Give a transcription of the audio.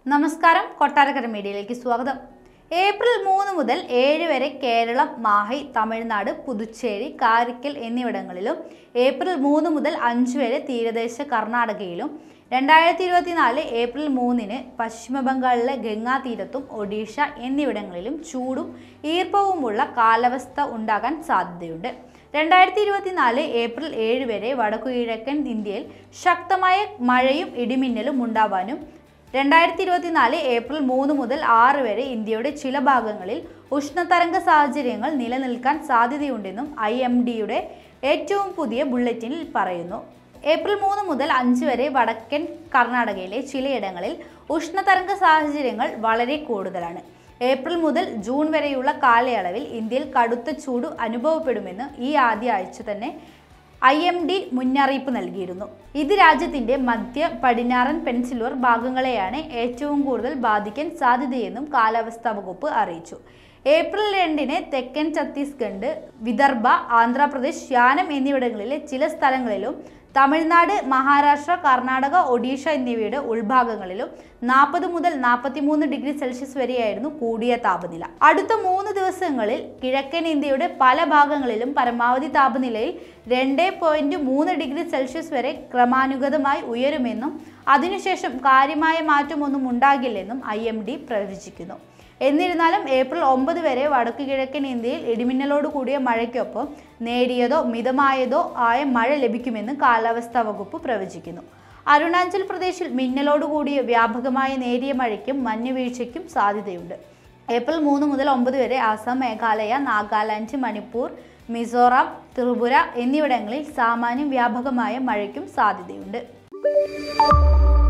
നമസ്കാരം കൊട്ടാരക്കര മീഡിയയിലേക്ക് സ്വാഗതം ഏപ്രിൽ മൂന്ന് മുതൽ ഏഴ് വരെ കേരളം മാഹി തമിഴ്നാട് പുതുച്ചേരി കാരിക്കൽ എന്നിവിടങ്ങളിലും ഏപ്രിൽ മൂന്ന് മുതൽ അഞ്ച് വരെ തീരദേശ കർണാടകയിലും രണ്ടായിരത്തി ഇരുപത്തിനാല് ഏപ്രിൽ മൂന്നിന് പശ്ചിമ ബംഗാളിലെ ഗംഗാ തീരത്തും ഒഡീഷ എന്നിവിടങ്ങളിലും ചൂടും ഈർപ്പവുമുള്ള കാലാവസ്ഥ ഉണ്ടാകാൻ സാധ്യതയുണ്ട് രണ്ടായിരത്തി ഇരുപത്തിനാല് ഏപ്രിൽ ഏഴ് വരെ വടക്കുകിഴക്കൻ ഇന്ത്യയിൽ ശക്തമായ മഴയും ഇടിമിന്നലും ഉണ്ടാവാനും രണ്ടായിരത്തി ഇരുപത്തിനാല് ഏപ്രിൽ മൂന്ന് മുതൽ ആറ് വരെ ഇന്ത്യയുടെ ചില ഭാഗങ്ങളിൽ ഉഷ്ണതരംഗ സാഹചര്യങ്ങൾ നിലനിൽക്കാൻ സാധ്യതയുണ്ടെന്നും ഐ എം ഡിയുടെ ഏറ്റവും പുതിയ ബുള്ളറ്റിനിൽ പറയുന്നു ഏപ്രിൽ മൂന്ന് മുതൽ അഞ്ച് വരെ വടക്കൻ കർണാടകയിലെ ചിലയിടങ്ങളിൽ ഉഷ്ണതരംഗ സാഹചര്യങ്ങൾ വളരെ കൂടുതലാണ് ഏപ്രിൽ മുതൽ ജൂൺ വരെയുള്ള കാലയളവിൽ ഇന്ത്യയിൽ കടുത്ത ചൂട് അനുഭവപ്പെടുമെന്ന് ഈ ആദ്യ ആഴ്ച തന്നെ ഐ എം ഡി മുന്നറിയിപ്പ് നൽകിയിരുന്നു ഇത് രാജ്യത്തിന്റെ മധ്യ പടിഞ്ഞാറൻ പെൻസിലൂർ ഭാഗങ്ങളെയാണ് ഏറ്റവും കൂടുതൽ ബാധിക്കാൻ സാധ്യതയെന്നും കാലാവസ്ഥാ വകുപ്പ് അറിയിച്ചു ഏപ്രിൽ രണ്ടിന് തെക്കൻ ഛത്തീസ്ഗഡ് വിദർഭ ആന്ധ്രാപ്രദേശ് യാനം എന്നിവിടങ്ങളിലെ ചില സ്ഥലങ്ങളിലും തമിഴ്നാട് മഹാരാഷ്ട്ര കർണാടക ഒഡീഷ എന്നിവയുടെ ഉൾഭാഗങ്ങളിലും നാൽപ്പത് മുതൽ നാൽപ്പത്തിമൂന്ന് ഡിഗ്രി സെൽഷ്യസ് വരെയായിരുന്നു കൂടിയ താപനില അടുത്ത മൂന്ന് ദിവസങ്ങളിൽ കിഴക്കൻ ഇന്ത്യയുടെ പല ഭാഗങ്ങളിലും പരമാവധി താപനിലയിൽ രണ്ട് പോയിന്റ് മൂന്ന് ഡിഗ്രി സെൽഷ്യസ് വരെ ക്രമാനുഗതമായി ഉയരുമെന്നും അതിനുശേഷം കാര്യമായ മാറ്റമൊന്നും ഉണ്ടാകില്ലെന്നും ഐ എം ഡി പ്രവചിക്കുന്നു എന്നിരുന്നാലും ഏപ്രിൽ ഒമ്പത് വരെ വടക്കു കിഴക്കൻ ഇന്ത്യയിൽ ഇടിമിന്നലോട് കൂടിയ മഴയ്ക്കൊപ്പം നേരിയതോ മിതമായതോ ആയ മഴ ലഭിക്കുമെന്ന് കാലാവസ്ഥാ വകുപ്പ് പ്രവചിക്കുന്നു അരുണാചൽ പ്രദേശിൽ മിന്നലോട് കൂടിയ വ്യാപകമായ നേരിയ മഴയ്ക്കും മഞ്ഞുവീഴ്ചയ്ക്കും സാധ്യതയുണ്ട് ഏപ്രിൽ മൂന്ന് മുതൽ ഒമ്പത് വരെ ആസാം മേഘാലയ നാഗാലാൻഡ് മണിപ്പൂർ മിസോറാം ത്രിപുര എന്നിവിടങ്ങളിൽ സാമാന്യം വ്യാപകമായ മഴയ്ക്കും സാധ്യതയുണ്ട്